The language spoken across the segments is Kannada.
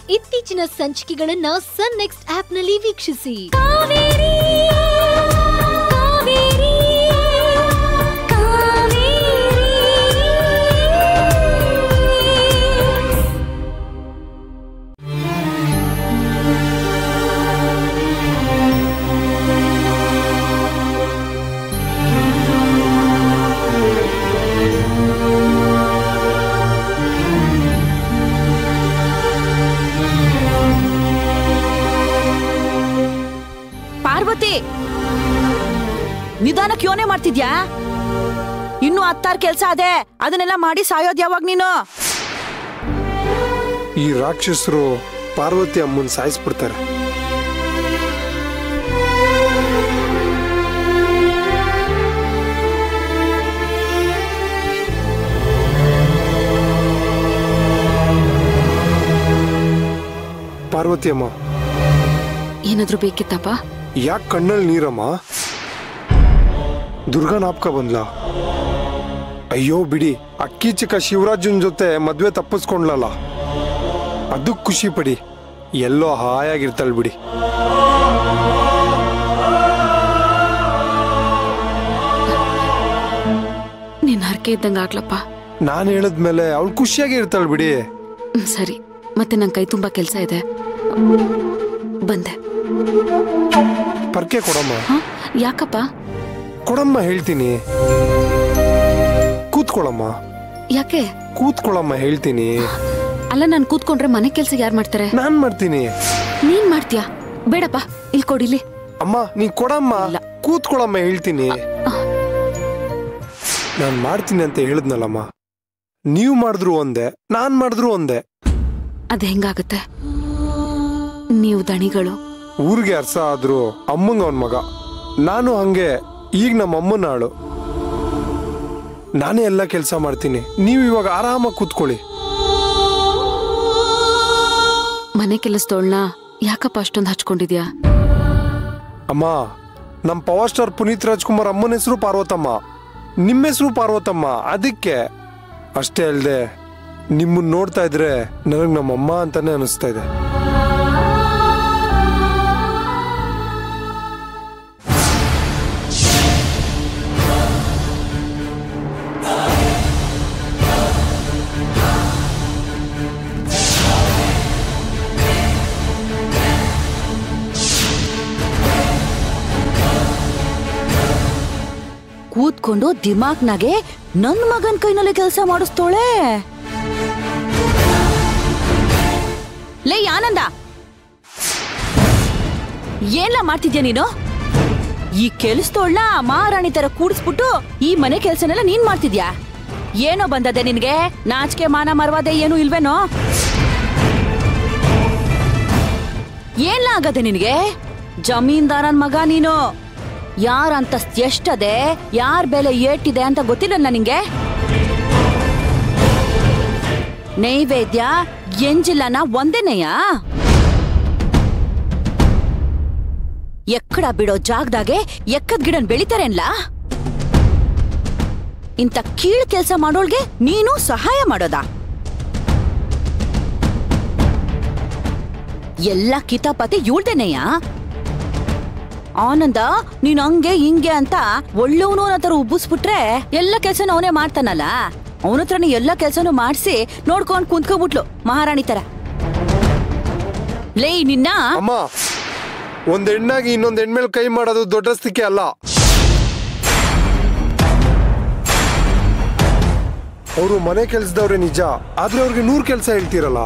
ಇತ್ತೀಚಿನ ಸಂಚಿಕೆಗಳನ್ನ ಸನ್ ನೆಕ್ಸ್ಟ್ ಆಪ್ನಲ್ಲಿ ವೀಕ್ಷಿಸಿ ಪಾರ್ವತಿ ನಿಧಾನಕ್ಕೆ ಯೋನೆ ಮಾಡ್ತಿದ್ಯಾ ಇನ್ನು ಹತ್ತಾರು ಕೆಲ್ಸ ಅದೇ ಅದನ್ನೆಲ್ಲ ಮಾಡಿ ಸಾಯೋದ್ ಯಾವಾಗ ನೀನು ಈ ರಾಕ್ಷಸರು ಪಾರ್ವತಿ ಅಮ್ಮನ್ ಸಾಯಿಸ್ಬಿಡ್ತಾರೆ ಪಾರ್ವತಿ ಅಮ್ಮ ಏನಾದ್ರೂ ಬೇಕಿತ್ತಪ್ಪ ಯಾಕೆ ಕಣ್ಣಲ್ಲಿ ನೀರಮ್ಮ ದುರ್ಗಾ ನಾಪ್ಕ ಬಂದ್ಲ ಅಯ್ಯೋ ಬಿಡಿ ಅಕ್ಕಿ ಚಿಕ್ಕ ಶಿವರಾಜನ್ ಜೊತೆ ಮದ್ವೆ ತಪ್ಪಿಸ್ಕೊಂಡ್ಲಲ್ಲ ಅದಕ್ಕೆ ಖುಷಿ ಪಡಿ ಎಲ್ಲೋ ಹಾಯಾಗಿರ್ತಾಳೆ ಬಿಡಿ ನಿನ್ ಹರಕೆ ಇದ್ದಂಗ ಆಗ್ಲಪ್ಪ ನಾನು ಹೇಳಿದ್ಮೇಲೆ ಅವಳು ಖುಷಿಯಾಗಿ ಇರ್ತಾಳೆ ಬಿಡಿ ಹ್ಮ್, ಸರಿ ಮತ್ತೆ ನನ್ ಕೈ ತುಂಬಾ ಕೆಲ್ಸ ಇದೆ ಬಂದೆ ಪರ್ಕೆ ಕೊಡಮ್ಮ ಹ ಯಾಕಪ್ಪ ಕೊಡಮ್ಮ ಹೇಳ್ತೀನಿ ಕೂತ್ಕೊಳಮ್ಮ ಯಾಕೆ ಕೂತ್ಕೊಳಮ್ಮ ಹೇಳ್ತೀನಿ ಅಲ್ಲ ನಾನ್ ಕೂತ್ಕೊಂಡ್ರೆ ಮನೆ ಕೆಲ್ಸ ಯಾರ್ ಮಾಡ್ತಾರೆ ನಾನ್ ಮಾಡ್ತೀನಿ ನೀನ್ ಮಾಡ್ತೀಯಾ ಬೇಡಪ್ಪ ಇಲ್ಲಿ ಕೊಡಿಲಿ ಅಮ್ಮ ನೀ ಕೊಡಮ್ಮ ಇಲ್ಲ. ಕೂತ್ಕೊಳಮ್ಮ ಹೇಳ್ತೀನಿ ನಾನ್ ಮಾಡ್ತೀನಿ ಅಂತ ಹೇಳಿದ್ನಲ್ಲಮ್ಮ ನೀವು ಮಾಡಿದ್ರು ಒಂದೇ ನಾನ್ ಮಾಡಿದ್ರು ಒಂದೇ ಅದ್ ಹೆಂಗಾಗತ್ತೆ ನೀವು ದಣಿಗಳು ಊರಿಗೆ ಅರ್ಸ ಆದ್ರು ಅಮ್ಮಂಗ ಅವನ್ ಮಗ ನಾನು ಹಂಗೆ ಈಗ ನಮ್ಮ ಅಮ್ಮನ ಆಳು ನಾನೇ ಎಲ್ಲ ಕೆಲಸ ಮಾಡ್ತೀನಿ ನೀವು ಇವಾಗ ಆರಾಮಾಗಿ ಕೂತ್ಕೊಳ್ಳಿ ಮನೆ ಕೆಲಸದೋಳ್ನ ಯಾಕಪ್ಪ ಅಷ್ಟೊಂದು ಹಚ್ಕೊಂಡಿದ್ಯಾ ಅಮ್ಮ ನಮ್ಮ ಪವರ್ ಸ್ಟಾರ್ ಪುನೀತ್ ರಾಜ್ಕುಮಾರ್ ಅಮ್ಮನ ಹೆಸರು ಪಾರ್ವತಮ್ಮ ನಿಮ್ಮ ಹೆಸರು ಪಾರ್ವತಮ್ಮ ಅದಕ್ಕೆ ಅಷ್ಟೇ ಅಲ್ಲದೆ ನಿಮ್ಮನ್ನ ನೋಡ್ತಾ ಇದ್ರೆ ನನಗೆ ನಮ್ಮಮ್ಮ ಅಂತಾನೆ ಅನಿಸ್ತಾ ಇದೆ ಕೂತ್ಕೊಂಡು ದಿಮಾಕ್ನಾಗೆ ನನ್ ಮಗನ್ ಕೈನಲ್ಲಿ ಕೆಲಸ ಮಾಡಿಸ್ತೋಳೆ ಲೇ ಆನಂದ ಏನ್ಲ ಮಾಡ್ತಿದ್ಯಾ ನೀನು ಈ ಕೆಲ್ಸದೋಳ್ನ ಮಹಾರಾಣಿ ತರ ಕೂಡಿಸ್ಬಿಟ್ಟು ಈ ಮನೆ ಕೆಲ್ಸನೆಲ್ಲ ನೀನ್ ಮಾಡ್ತಿದ್ಯಾ ಏನೋ ಬಂದದೆ ನಿನ್ಗೆ ನಾಚಿಕೆ ಮಾನ ಮರವಾದೆ ಏನು ಇಲ್ವೇನೋ ಏನ್ಲ ಆಗದೆ ನಿನ್ಗೆ ಜಮೀನ್ದಾರನ್ ಮಗ ನೀನು ಯಾರ ಅಂತಸ್ತ್ ಎಷ್ಟದೆ ಯಾರ ಬೆಲೆ ಏಟಿದೆ ಅಂತ ಗೊತ್ತಿಲ್ಲ ನಿಂಗೆ ನೈವೇದ್ಯ ಎಂಜಿಲ್ಲನ ಒಂದೇನೆಯಾ ಎಕ್ಕಡ ಬಿಡೋ ಜಾಗದಾಗೆ ಎಕ್ಕದ್ ಗಿಡನ್ ಬೆಳಿತಾರೇನ್ಲ ಇಂಥ ಕೀಳ್ ಕೆಲ್ಸ ಮಾಡೋಳ್ಗೆ ನೀನು ಸಹಾಯ ಮಾಡೋದಾ ಎಲ್ಲ ಕಿತಾಪತಿ ಇವ್ಳ್ದೇನೆಯಾ ಆನಂದ ನೀನ್ ಹಂಗೆ ಹಿಂಗೆ ಅಂತ ಒಳ್ಳೆವನು ತರ ಉಬ್ಬಿಸ್ಬಿಟ್ರೆ ಎಲ್ಲ ಕೆಲ್ಸನೂ ಅವನೇ ಮಾಡ್ತಾನಲ್ಲ ಅವನ ಹತ್ರನೇ ಎಲ್ಲ ಕೆಲ್ಸನೂ ಮಾಡ್ಸಿ ನೋಡ್ಕೊಂಡ್ ಕುಂತ್ಕೊಬಿಟ್ಲು ಮಹಾರಾಣಿ ತರ ಲೇ ನಿನ್ನ ಅಮ್ಮ ಒಂದ್ ಹೆಣ್ಣಾಗಿ ಇನ್ನೊಂದ್ ಹೆಣ್ಮೇಲೆ ಕೈ ಮಾಡೋದು ದೊಡ್ಡಸ್ತಿಕೆ ಅಲ್ಲ ಅವರು ಮನೆ ಕೆಲ್ಸದವ್ರೆ ನಿಜ ಆದ್ರೆ ಅವ್ರಿಗೆ ನೂರ್ ಕೆಲಸ ಹೇಳ್ತೀರಲ್ಲ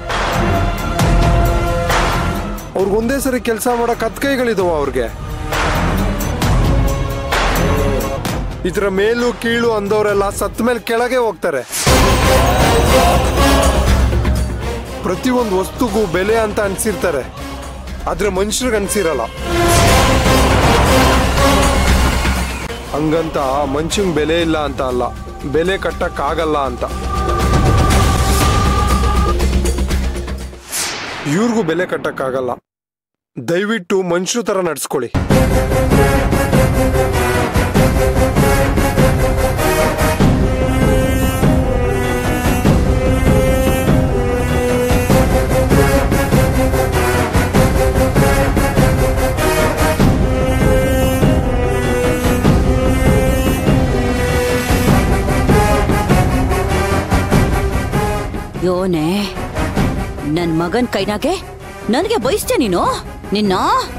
ಅವ್ರಿಗೆ ಒಂದೇ ಸರಿ ಕೆಲಸ ಮಾಡೋ ಕತ್ಕೈಗಳಿದಾವ ಅವ್ರಿಗೆ ಇದ್ರ ಮೇಲು ಕೀಳು ಅಂದವರೆಲ್ಲ ಸತ್ ಮೇಲೆ ಕೆಳಗೆ ಹೋಗ್ತಾರೆ ಪ್ರತಿಯೊಂದು ವಸ್ತುಗೂ ಬೆಲೆ ಅಂತ ಅನ್ಸಿರ್ತಾರೆ ಆದ್ರೆ ಮನುಷ್ಯರಿಗೆ ಅನ್ಸಿರಲ್ಲ ಹಂಗಂತ ಮನುಷ್ಯಂಗ್ ಬೆಲೆ ಇಲ್ಲ ಅಂತ ಅಲ್ಲ ಬೆಲೆ ಕಟ್ಟಕ್ ಆಗಲ್ಲ ಅಂತ ಇವ್ರಿಗೂ ಬೆಲೆ ಕಟ್ಟಕ್ಕಾಗಲ್ಲ ದಯವಿಟ್ಟು ಮನುಷ್ಯರು ತರ ನಡ್ಸ್ಕೊಳ್ಳಿ ನನ್ ಮಗನ್ ಕೈನಾಗೆ ನನಗೆ ಬಯಸ್ತೆ ನೀನು ನಿನ್ನ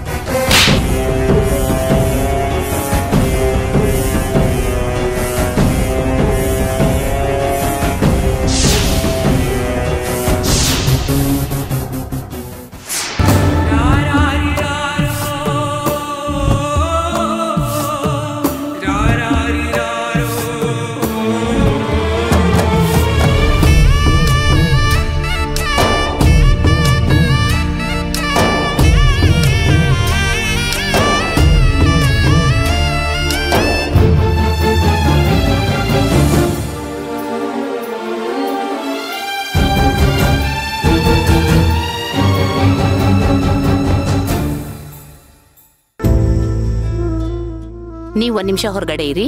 ನೀವ್ ಒಂದ್ ನಿಮಿಷ ಹೊರಗಡೆ ಇರಿ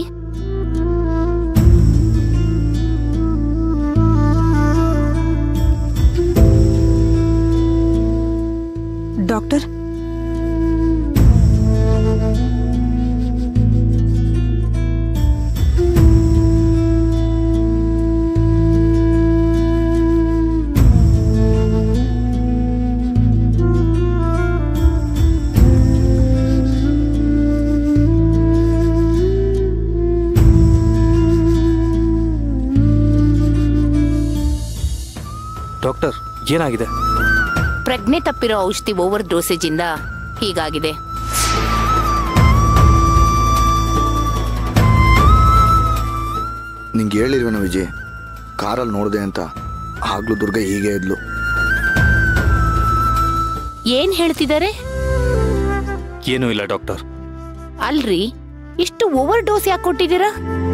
ಡಾಕ್ಟರ್ ಡಾಕ್ಟರ್ ಏನಾಗಿದೆ ಪ್ರಜ್ಞೆ ತಪ್ಪಿರೋ ಔಷಧಿ ಓವರ್ ಡೋಸೇಜ್ ಇಂದ ಹೀಗಾಗಿದೆ ನಿಂಗೆ ಹೇಳಿಲ್ವೇನೋ ವಿಜಯ್ ಕಾರಲ್ಲಿ ನೋಡಿದೆ ಅಂತ ಆಗ್ಲೂ ದುರ್ಗ ಹೀಗೆ ಇದ್ಲು ಏನ್ ಹೇಳ್ತಿದ್ದಾರೆ ಏನೂ ಇಲ್ಲ ಡಾಕ್ಟರ್ ಅಲ್ರಿ ಇಷ್ಟು ಓವರ್ ಡೋಸ್ ಯಾಕೆ ಕೊಟ್ಟಿದ್ದೀರಾ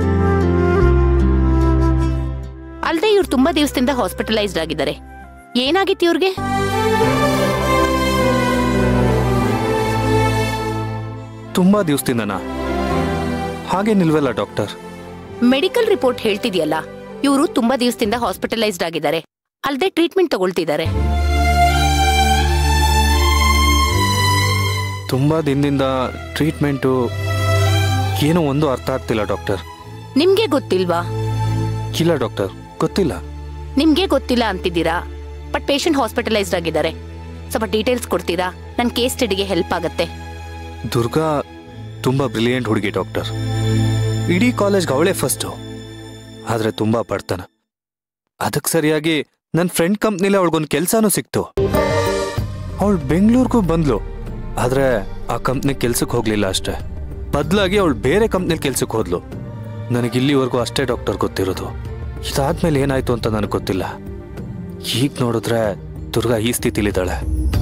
ಅಲ್ದೆ ಇವ್ರು ತುಂಬಾ ದಿವಸದಿಂದ ಹಾಸ್ಪಿಟಲೈಸ್ಡ್ ಆಗಿದ್ದಾರೆ ಏನಾಗಿತ್ತು ಇವ್ರಿಗೆ ತುಂಬಾ ದಿವಸದಿಂದನಾ ಹಾಗೆ ನಿಲ್ವಲ್ಲ ಡಾಕ್ಟರ್ ಮೆಡಿಕಲ್ ರಿಪೋರ್ಟ್ ಹೇಳ್ತಿದ್ಯಲ್ಲ ಇವರು ತುಂಬಾ ದಿವಸದಿಂದ ಹಾಸ್ಪಿಟಲೈಸ್ಡ್ ಆಗಿದ್ದಾರೆ ಅಲ್ದೆ ಟ್ರೀಟ್ಮೆಂಟ್ ತಗೊಳ್ತಿದ್ದಾರೆ ತುಂಬಾ ದಿನದಿಂದ ಟ್ರೀಟ್ಮೆಂಟು ಏನೋ ಒಂದು ಅರ್ಥ ಆಗ್ತಿಲ್ಲ ಡಾಕ್ಟರ್ ನಿಮ್ಗೆ ಗೊತ್ತಿಲ್ವಾ ಇಲ್ಲ ಡಾಕ್ಟರ್ ಗೊತ್ತಿಲ್ಲ ನಿಮ್ಗೆ ಗೊತ್ತಿಲ್ಲ ಅಂತಿದ್ದೀರಾ ಬಟ್ ಪೇಷಂಟ್ ಹಾಸ್ಪಿಟಲೈಸ್ಡ್ ಆಗಿದ್ದಾರೆ ಸ್ವಲ್ಪ ಡೀಟೇಲ್ಸ್ ಕೊಡ್ತೀರಾ ನನ್ನ ಕೇಸ್ ಸ್ಟಡಿಗೆ ಹೆಲ್ಪ್ ಆಗತ್ತೆ ದುರ್ಗಾ ತುಂಬಾ ಬ್ರಿಲಿಯಂಟ್ ಹುಡುಗಿ ಡಾಕ್ಟರ್ ಇಡೀ ಕಾಲೇಜ್ಗೆ ಅವಳೇ ಫಸ್ಟು ಆದ್ರೆ ತುಂಬಾ ಬಡ್ತನ ಅದಕ್ಕೆ ಸರಿಯಾಗಿ ನನ್ನ ಫ್ರೆಂಡ್ ಕಂಪ್ನಿಲಿ ಅವಳಿಗೊಂದು ಕೆಲಸನೂ ಸಿಕ್ತು ಅವಳು ಬೆಂಗಳೂರಿಗೂ ಬಂದ್ಲು ಆದ್ರೆ ಆ ಕಂಪ್ನಿ ಕೆಲ್ಸಕ್ಕೆ ಹೋಗ್ಲಿಲ್ಲ ಅಷ್ಟೇ ಬದಲಾಗಿ ಅವಳು ಬೇರೆ ಕಂಪ್ನಿಲಿ ಕೆಲ್ಸಕ್ಕೆ ಹೋದ್ಲು ನನಗೆ ಇಲ್ಲಿವರೆಗೂ ಅಷ್ಟೇ ಡಾಕ್ಟರ್ ಗೊತ್ತಿರೋದು ಇದಾದ್ಮೇಲೆ ಏನಾಯ್ತು ಅಂತ ನನಗೆ ಗೊತ್ತಿಲ್ಲ ಈಗ ನೋಡಿದ್ರೆ ದುರ್ಗಾ ಈ ಸ್ಥಿತಿಲಿದ್ದಾಳೆ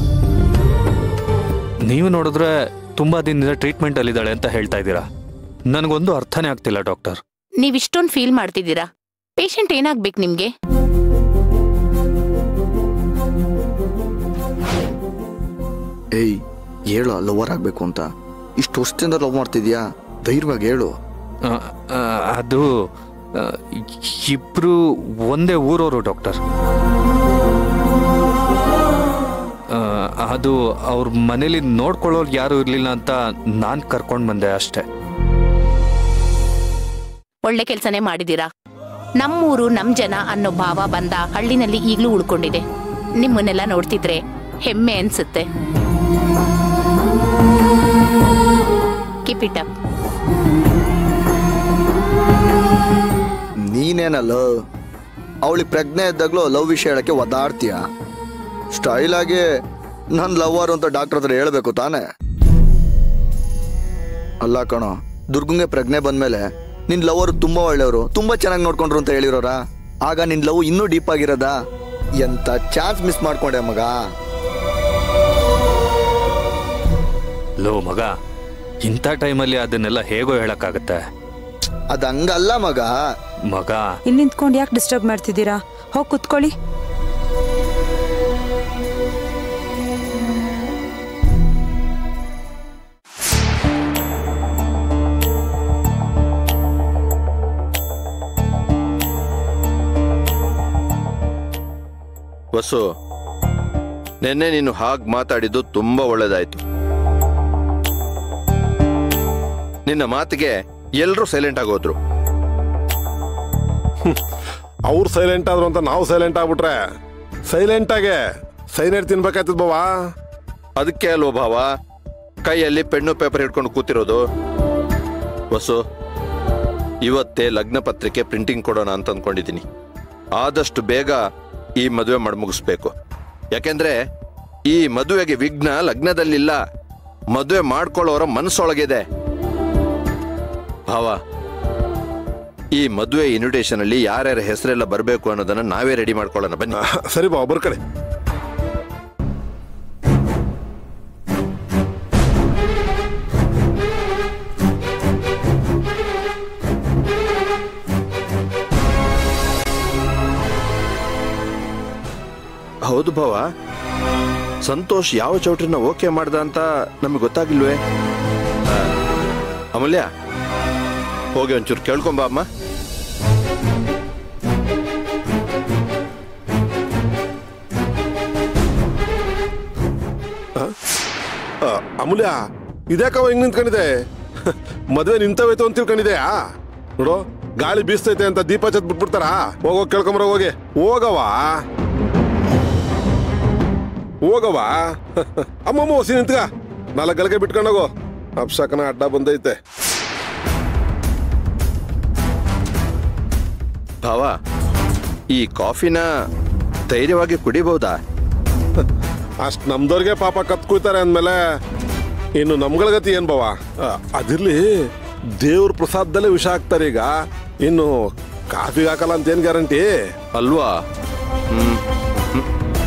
ನೀವು ನೋಡಿದ್ರೆ ತುಂಬಾ ದಿನದಿಂದ ಟ್ರೀಟ್ಮೆಂಟ್ ಅಲ್ಲಿದ್ದಾಳೆ ಅಂತ ಹೇಳ್ತಾ ಇದ್ದೀರಾ ನನಗೊಂದು ಅರ್ಥನೇ ಆಗ್ತಿಲ್ಲ ಡಾಕ್ಟರ್ ನೀವ್ ಇಷ್ಟೊಂದು ಫೀಲ್ ಮಾಡ್ತಿದ್ದೀರಾ ಪೇಷಂಟ್ ಏನಾಗ್ಬೇಕು ನಿಮ್ಗೆ ಏಯ್ ಹೇಳು ಲವರ್ ಆಗ್ಬೇಕು ಅಂತ ಇಷ್ಟು ವರ್ಷದಿಂದ ಲವ್ ಮಾಡ್ತಿದ್ಯಾ ಧೈರ್ಯವಾಗಿ ಹೇಳು ಆ, ಆ, ಅದು ಆ, ಇಬ್ರು ಒಂದೇ ಊರವರು ಡಾಕ್ಟರ್ ಆ, ಅದು ಅವ್ರ ಮನೇಲಿ ನೋಡ್ಕೊಳ್ಳೋರು ಯಾರು ಇರ್ಲಿಲ್ಲ ಅಂತ ನಾನ್ ಕರ್ಕೊಂಡ್ ಬಂದೆ ಅಷ್ಟೇ ಒಳ್ಳೆ ಕೆಲಸನೇ ಮಾಡಿದೀರಾ ನಮ್ಮೂರು ನಮ್ ಜನ ಅನ್ನೋ ಭಾವ ಬಂದ ಹಳ್ಳಿನಲ್ಲಿ ಈಗ್ಲೂ ಉಳ್ಕೊಂಡಿದೆ ನಿಮ್ಮನ್ನೆಲ್ಲ ನೋಡ್ತಿದ್ರೆ ಹೆಮ್ಮೆ ಅನ್ಸುತ್ತೆ ಕೀಪ್ ಇಟ್ ಅಪ್ ನೀನೇನಲ್ಲ ಅವಳಿಗೆ ಪ್ರಜ್ಞೆ ಇದ್ದಾಗಲೂ ಲವ್ ವಿಷಯ ಹೇಳಕ್ಕೆ ಒದ್ದಾಡ್ತೀಯ ಸ್ಟೈಲ್ ಆಗಿ ನನ್ನ ಲವ್ವರ್ ಅಂತ ಡಾಕ್ಟರ್ ಹತ್ರ ಹೇಳ್ಬೇಕು ತಾನೇ ಅಲ್ಲ ಕಣೋ ದುರ್ಗಂಗೆ ಪ್ರಜ್ಞೆ ಬಂದ್ಮೇಲೆ ನಿನ್ ಲವರ್ ತುಂಬಾ ಒಳ್ಳೆಯವರು ತುಂಬಾ ಚೆನ್ನಾಗಿ ನೋಡ್ಕೊಂಡ್ರು ಅಂತ ಹೇಳಿರೋರ ಆಗ ನಿನ್ ಲವ್ ಇನ್ನೂ ಡೀಪ್ ಆಗಿರೋದಾ ಎಂತ ಚಾನ್ಸ್ ಮಿಸ್ ಮಾಡ್ಕೊಂಡೆ ಮಗ ಲೋ ಮಗ ಇಂಥ ಟೈಮಲ್ಲಿ ಅದನ್ನೆಲ್ಲ ಹೇಗೋ ಹೇಳಕ್ಕಾಗತ್ತೆ ಅದ್ ಹಂಗಲ್ಲ ಮಗ ಮಗ ಇಲ್ಲಿ ನಿಂತ್ಕೊಂಡು ಯಾಕೆ ಡಿಸ್ಟರ್ಬ್ ಮಾಡ್ತಿದ್ದೀರಾ ಹೋಗಿ ಕುತ್ಕೊಳ್ಳಿ ವಸು ನಿನ್ನೆ ನೀನು ಹಾಗೆ ಮಾತಾಡಿದ್ದು ತುಂಬಾ ಒಳ್ಳೇದಾಯ್ತು ನಿನ್ನ ಮಾತಿಗೆ ಎಲ್ಲರೂ ಸೈಲೆಂಟ್ ಆಗೋದ್ರು ಅವ್ರು ಸೈಲೆಂಟ್ ಆದ್ರು ಅಂತ ನಾವು ಸೈಲೆಂಟ್ ಆಗ್ಬಿಟ್ರೆ ಸೈಲೆಂಟ್ ಆಗೆ ಸೈನೈಡ್ ತಿನ್ಬೇಕಾಯ್ತದ ಬಾವಾ ಅದಕ್ಕೆ ಅಲ್ವೋ ಭಾವ ಕೈಯಲ್ಲಿ ಪೆನ್ನು ಪೇಪರ್ ಹಿಡ್ಕೊಂಡು ಕೂತಿರೋದು ವಸು ಇವತ್ತೇ ಲಗ್ನ ಪತ್ರಿಕೆ ಪ್ರಿಂಟಿಂಗ್ ಕೊಡೋಣ ಅಂತ ಅಂದ್ಕೊಂಡಿದ್ದೀನಿ ಆದಷ್ಟು ಬೇಗ ಈ ಮದುವೆ ಮಾಡಿ ಮುಗಿಸ್ಬೇಕು ಯಾಕೆಂದ್ರೆ ಈ ಮದುವೆಗೆ ವಿಘ್ನ ಲಗ್ನದಲ್ಲಿಲ್ಲ ಮದುವೆ ಮಾಡ್ಕೊಳ್ಳೋರ ಮನಸ್ಸೊಳಗಿದೆ ಭಾವ ಈ ಮದುವೆ ಇನ್ವಿಟೇಷನ್ ಅಲ್ಲಿ ಯಾರ್ಯಾರ ಹೆಸರೆಲ್ಲ ಬರಬೇಕು ಅನ್ನೋದನ್ನ ನಾವೇ ರೆಡಿ ಮಾಡ್ಕೊಳ್ಳೋಣ ಬನ್ನಿ ಸರಿ ಬಾವ ಬರ್ಕಡೆ ಹೌದು ಭಾವ ಸಂತೋಷ್ ಯಾವ ಚೌಟ್ರಿನ ಓಕೆ ಮಾಡ್ದ ಅಂತ ನಮಗೆ ಗೊತ್ತಾಗಿಲ್ವೇ ಆ, ಅಮೂಲ್ಯ ಹೋಗಿ ಒಂಚೂರು ಕೇಳ್ಕೊಂಬ ಅಮ್ಮ ಆ, ಅಮೂಲ್ಯ ಇದ್ಯಾಕವ ಹಿಂಗ್ ನಿಂತ್ಕೊಂಡಿದೆ ಮದ್ವೆ ನಿಂತವೈತು ಅಂತ ತಿಳ್ಕೊಂಡಿದ್ಯಾ ನೋಡು ಗಾಳಿ ಬೀಸ್ತೈತೆ ಅಂತ ದೀಪ ಚತ್ ಬಿಟ್ಬಿಡ್ತಾರ ಹೋಗೋ ಕೇಳ್ಕೊಂಬರ ಹೋಗಿ ಹೋಗವ ಹೋಗವ ಅಮ್ಮಮ್ಮ ಹೊಸಿ ನಿಂತ್ಕ ನಾಲ್ಕು ಗಳಿಗೆ ಬಿಟ್ಕೊಂಡೋಗು ಅಪ್ಸಕನ ಅಡ್ಡ ಬಂದೈತೆ ಭಾವ ಈ ಕಾಫಿನ ಧೈರ್ಯವಾಗಿ ಕುಡಿಬಹುದಾ ಅಷ್ಟ್ ನಮ್ದವ್ರಿಗೆ ಪಾಪ ಕತ್ ಕುಯ್ತಾರೆ ಅಂದ್ಮೇಲೆ ಇನ್ನು ನಮ್ಗಳ ಗತಿ ಏನ್ ಬಾವ ಆ, ಅದಿರ್ಲಿ ದೇವ್ರ ಪ್ರಸಾದದಲ್ಲೇ ವಿಷ ಹಾಕ್ತಾರೆ ಈಗ ಇನ್ನು ಕಾಫಿಗೆ ಹಾಕಲ್ಲ ಅಂತ ಏನ್ ಗ್ಯಾರಂಟಿ ಅಲ್ವಾ ಹ್ಮ್ ಹ್ಮ್.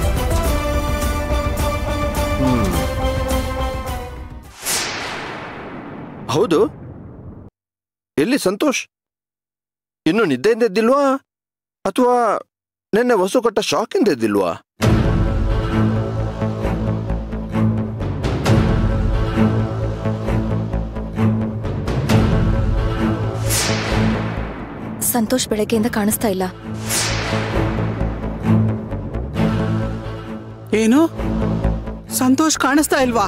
ಹ್ಮ್. ಹೌದು ಎಲ್ಲಿ ಸಂತೋಷ್ ಇನ್ನು ನಿದ್ದೆಯಿಂದ ಎದ್ದಿಲ್ವಾ ಅಥವಾ ನಿನ್ನೆ ವಸು ಕೊಟ್ಟ ಶಾಕಿಂದ ಎದ್ದಿಲ್ವಾ ಸಂತೋಷ್ ಬೆಳಗ್ಗೆಯಿಂದ ಕಾಣಿಸ್ತಾ ಇಲ್ಲ ಏನು ಸಂತೋಷ್ ಕಾಣಿಸ್ತಾ ಇಲ್ವಾ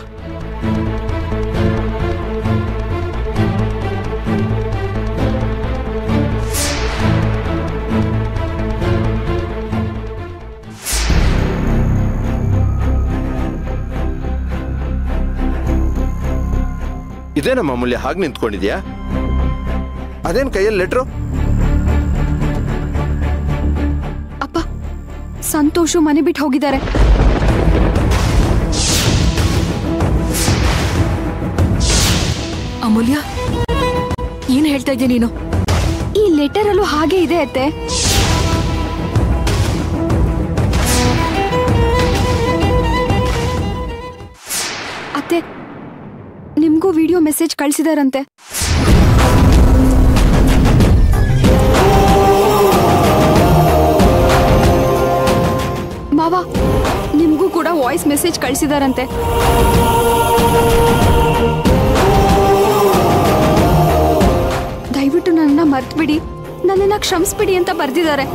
ಇದೇನಮ್ಮ ಅಮೂಲ್ಯ ಹಾಗೆ ನಿಂತ್ಕೊಂಡಿದ್ಯಾ ಅದೇನ್ ಕೈಯಲ್ಲಿ ಲೆಟ್ರು ಅಪ್ಪ ಸಂತೋಷು ಮನೆ ಬಿಟ್ಟು ಹೋಗಿದ್ದಾರೆ ಅಮೂಲ್ಯ ಏನ್ ಹೇಳ್ತಾ ಇದ್ದೆ ನೀನು ಈ ಲೆಟರ್ ಅಲ್ಲೂ ಹಾಗೆ ಇದೆ ಅತ್ತೆ ಅತ್ತೆ ನಿಮ್ಗೂ ವಿಡಿಯೋ ಮೆಸೇಜ್ ಕಳ್ಸಿದಾರಂತೆ ಮಾವ ನಿಮ್ಗೂ ಕೂಡ ವಾಯ್ಸ್ ಮೆಸೇಜ್ ಕಳ್ಸಿದಾರಂತೆ ದಯವಿಟ್ಟು ನನ್ನನ್ನ ಮರ್ತ್ಬಿಡಿ ನನ್ನನ್ನ ಕ್ಷಮಿಸ್ಬಿಡಿ ಅಂತ ಬರ್ದಿದ್ದಾರೆ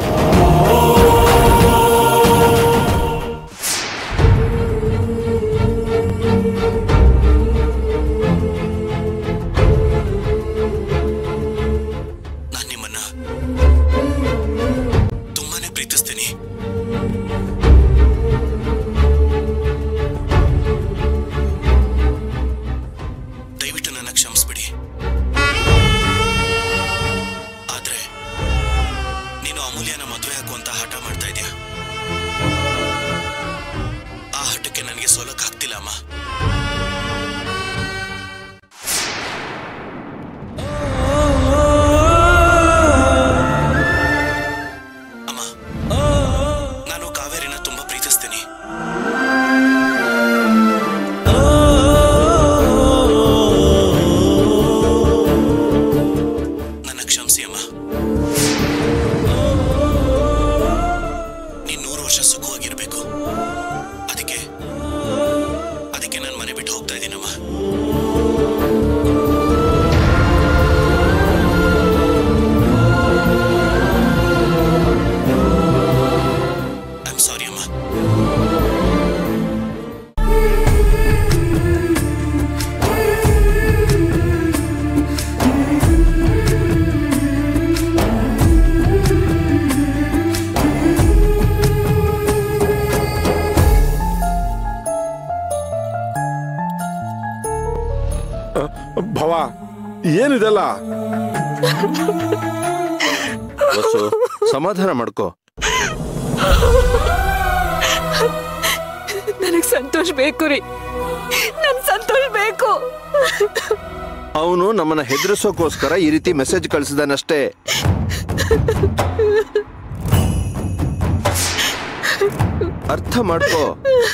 ನಾನು ನಿಮ್ಮನ್ನ ತುಂಬಾನೇ ಪ್ರೀತಿಸ್ತೀನಿ ದಯವಿಟ್ಟು ನನ್ನ ಕ್ಷಮಿಸ್ಬಿಡಿ ಆದ್ರೆ ನೀನು ಅಮೂಲ್ಯನ ಮದುವೆ ಹಾಕುವಂತ ಹಠ ಮಾಡ್ತಾ ಇದೀಯ ಆ ಹಠಕ್ಕೆ ನನಗೆ ಸೋಲಕ್ಕಾಗ್ತಿಲ್ಲ ಅಮ್ಮ ಅಮ್ಮ ನಾನು ಕಾವೇರಿನ ತುಂಬಾ ಪ್ರೀತಿಸ್ತೀನಿ ನನ್ನ ಕ್ಷಮಿಸಿ ಅಮ್ಮ ನೀನ್ ನೂರು ವರ್ಷ ಸುಖವಾಗಿರ್ಬೇಕು ಅದಕ್ಕೆ ಅದಕ್ಕೆ ನನ್ನ ಮನೆ ಭಾವ ಏನಿದೆಲ್ಲ ವಸು ಸಮಾಧಾನ ಮಾಡ್ಕೋ ನನಗ್ ಸಂತೋಷ್ ಬೇಕು ರೀ ನನ್ ಸಂತೋಷ್ ಬೇಕು ಅವನು ನಮ್ಮನ್ನ ಹೆದರಿಸೋಕೋಸ್ಕರ ಈ ರೀತಿ ಮೆಸೇಜ್ ಕಳಿಸಿದಾನಷ್ಟೇ ಅರ್ಥ ಮಾಡ್ಕೋ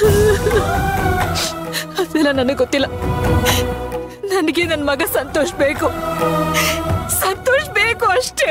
ಅದೆಲ್ಲ ನನಗೆ ಗೊತ್ತಿಲ್ಲ ನನಗೆ ನನ್ನ ಮಗ ಸಂತೋಷ್ ಬೇಕು ಸಂತೋಷ್ ಬೇಕು ಅಷ್ಟೇ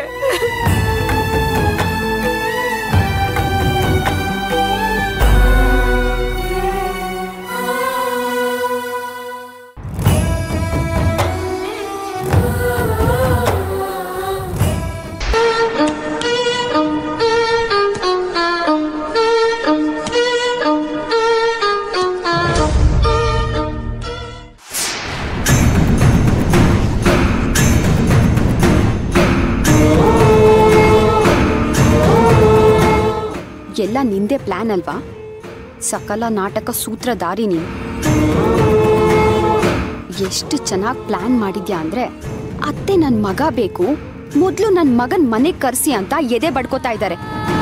ಎಲ್ಲ ನಿಂದೆ ಪ್ಲಾನ್ ಅಲ್ವಾ ಸಕಲ ನಾಟಕ ಸೂತ್ರಧಾರಿ ನೀನು ಎಷ್ಟು ಚೆನ್ನಾಗಿ ಪ್ಲಾನ್ ಮಾಡಿದ್ಯಾ ಅಂದ್ರೆ ಅತ್ತೆ ನನ್ ಮಗ ಬೇಕು ಮೊದ್ಲು ನನ್ ಮಗನ್ ಮನೆಗ್ ಕರ್ಸಿ ಅಂತ ಎದೆ ಬಡ್ಕೋತಾ ಇದ್ದಾರೆ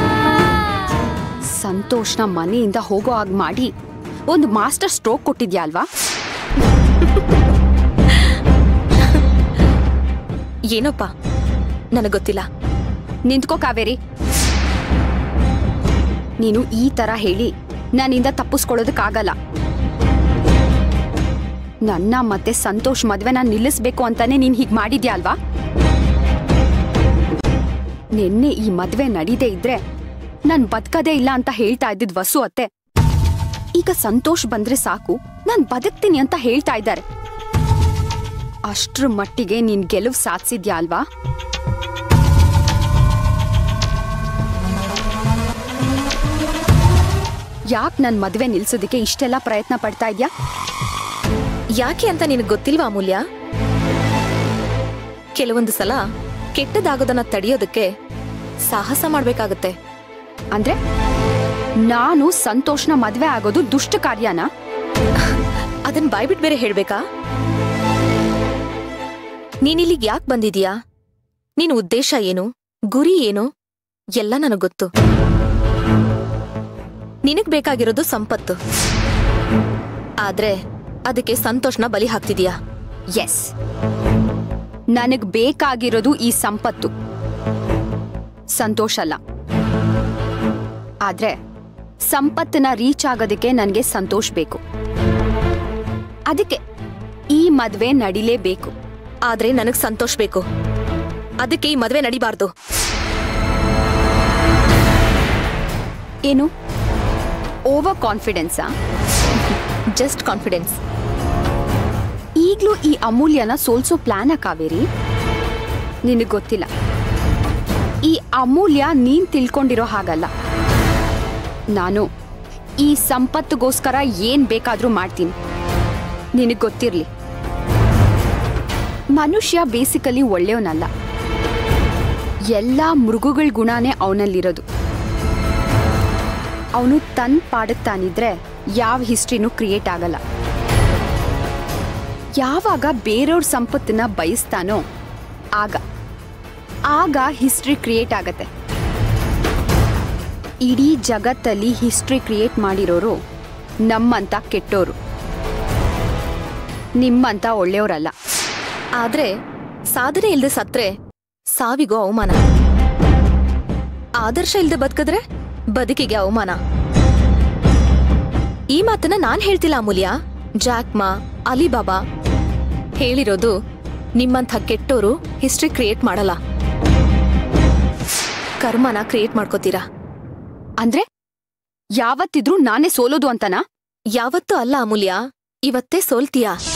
ಸಂತೋಷ್ನ ಮನೆಯಿಂದ ಹೋಗೋ ಹಾಗೆ ಮಾಡಿ ಒಂದು ಮಾಸ್ಟರ್ ಸ್ಟ್ರೋಕ್ ಕೊಟ್ಟಿದ್ಯಾ ಅಲ್ವಾ ಏನೋಪ್ಪ ನನಗ್ ಗೊತ್ತಿಲ್ಲ ನಿಂತ್ಕೋ ಕಾವೇರಿ ನೀನು ಈ ತರ ಹೇಳಿ ನನ್ನಿಂದ ತಪ್ಪಿಸ್ಕೊಳ್ಳೋದಕ್ಕಾಗಲ್ಲ ನನ್ನ ಮತ್ತೆ ಸಂತೋಷ್ ಮದ್ವೆನ ನಿಲ್ಲಿಸ್ಬೇಕು ಅಂತಾನೆ ನೀನ್ ಹೀಗ್ ಮಾಡಿದ್ಯಾ ಅಲ್ವಾ ನಿನ್ನೆ ಈ ಮದ್ವೆ ನಡೀದೇ ಇದ್ರೆ ನಾನ್ ಬದುಕದೇ ಇಲ್ಲ ಅಂತ ಹೇಳ್ತಾ ಇದ್ದಿದ್ ವಸು ಅತ್ತೆ ಈಗ ಸಂತೋಷ್ ಬಂದ್ರೆ ಸಾಕು ನಾನ್ ಬದುಕ್ತೀನಿ ಅಂತ ಹೇಳ್ತಾ ಇದ್ದಾರೆ ಅಷ್ಟ್ರ ಮಟ್ಟಿಗೆ ನೀನ್ ಗೆಲುವು ಸಾಧಿಸಿದ್ಯಾ ಅಲ್ವಾ ಯಾಕ್ ನನ್ ಮದ್ವೆ ನಿಲ್ಸೋದಕ್ಕೆ ಇಷ್ಟೆಲ್ಲ ಪ್ರಯತ್ನ ಪಡ್ತಾ ಇದ್ಯಾ ಯಾಕೆ ಅಂತ ನಿನಗೆ ಗೊತ್ತಿಲ್ವಾ ಅಮೂಲ್ಯ ಕೆಲವೊಂದು ಸಲ ಕೆಟ್ಟದಾಗೋದನ್ನ ತಡೆಯೋದಕ್ಕೆ ಸಾಹಸ ಮಾಡ್ಬೇಕಾಗತ್ತೆ ಅಂದ್ರೆ ನಾನು ಸಂತೋಷ್ನ ಮದ್ವೆ ಆಗೋದು ದುಷ್ಟ ಕಾರ್ಯನಾ ಅದನ್ ಬಾಯ್ಬಿಟ್ ಬೇರೆ ಹೇಳ್ಬೇಕಾ ನೀನಿಲ್ಲಿಗ್ ಯಾಕೆ ಬಂದಿದೀಯಾ ನಿನ್ ಉದ್ದೇಶ ಏನು ಗುರಿ ಏನು ಎಲ್ಲ ನನಗ್ ಗೊತ್ತು ನಿನಗ್ ಬೇಕಾಗಿರೋದು ಸಂಪತ್ತು ಆದ್ರೆ ಅದಕ್ಕೆ ಸಂತೋಷನ ಬಲಿ ಹಾಕ್ತಿದೀಯಾ ಎಸ್ ನನಗ್ ಬೇಕಾಗಿರೋದು ಈ ಸಂಪತ್ತು ಸಂತೋಷ ಅಲ್ಲ ಆದ್ರೆ ಸಂಪತ್ತನ್ನ ರೀಚ್ ಆಗೋದಕ್ಕೆ ನನಗೆ ಸಂತೋಷ ಬೇಕು ಅದಕ್ಕೆ ಈ ಮದ್ವೆ ನಡಿಲೇಬೇಕು ಆದ್ರೆ ನನಗ್ ಸಂತೋಷ ಬೇಕು ಅದಕ್ಕೆ ಈ ಮದ್ವೆ ನಡಿಬಾರ್ದು ಏನು ಓವರ್ ಕಾನ್ಫಿಡೆನ್ಸಾ ಜಸ್ಟ್ ಕಾನ್ಫಿಡೆನ್ಸ್ ಈಗ್ಲೂ ಈ ಅಮೂಲ್ಯನ ಸೋಲ್ಸೋ ಪ್ಲಾನ ಕಾವೇರಿ ನಿನಗ್ ಗೊತ್ತಿಲ್ಲ ಈ ಅಮೂಲ್ಯ ನೀನ್ ತಿಳ್ಕೊಂಡಿರೋ ಹಾಗಲ್ಲ ನಾನು ಈ ಸಂಪತ್ತಿಗೋಸ್ಕರ ಏನ್ ಬೇಕಾದ್ರೂ ಮಾಡ್ತೀನಿ ನಿನಗ್ ಗೊತ್ತಿರ್ಲಿ ಮನುಷ್ಯ ಬೇಸಿಕಲಿ ಒಳ್ಳೆಯವನಲ್ಲ ಎಲ್ಲ ಮೃಗಗಳ ಗುಣನೇ ಅವನಲ್ಲಿರೋದು ಅವನು ತನ್ ಪಾಡಕ್ ತಾನಿದ್ರೆ ಯಾವ ಹಿಸ್ಟ್ರಿನೂ ಕ್ರಿಯೇಟ್ ಆಗಲ್ಲ ಯಾವಾಗ ಬೇರೆಯವ್ರ ಸಂಪತ್ತನ್ನ ಬಯಸ್ತಾನೋ ಆಗ ಆಗ ಹಿಸ್ಟ್ರಿ ಕ್ರಿಯೇಟ್ ಆಗತ್ತೆ ಇಡೀ ಜಗತ್ತಲ್ಲಿ ಹಿಸ್ಟ್ರಿ ಕ್ರಿಯೇಟ್ ಮಾಡಿರೋರು ನಮ್ಮಂತ ಕೆಟ್ಟೋರು ನಿಮ್ಮಂತ ಒಳ್ಳೆಯವರಲ್ಲ ಆದ್ರೆ ಸಾಧನೆ ಇಲ್ದೆ ಸತ್ರೆ ಸಾವಿಗೂ ಅವಮಾನ ಆದರ್ಶ ಇಲ್ದೆ ಬದುಕಿದ್ರೆ ಬದುಕಿಗೆ ಅವಮಾನ ಈ ಮಾತನ್ನ ನಾನ್ ಹೇಳ್ತಿಲ್ಲ ಅಮೂಲ್ಯ ಜಾಕ್ಮಾ ಅಲಿಬಾಬಾ ಹೇಳಿರೋದು ನಿಮ್ಮಂಥ ಕೆಟ್ಟೋರು ಹಿಸ್ಟ್ರಿ ಕ್ರಿಯೇಟ್ ಮಾಡಲ್ಲ ಕರ್ಮನ ಕ್ರಿಯೇಟ್ ಮಾಡ್ಕೋತೀರಾ ಅಂದ್ರೆ ಯಾವತ್ತಿದ್ರೂ ನಾನೇ ಸೋಲೋದು ಅಂತನಾ ಯಾವತ್ತೂ ಅಲ್ಲ ಅಮೂಲ್ಯ ಇವತ್ತೇ ಸೋಲ್ತೀಯಾ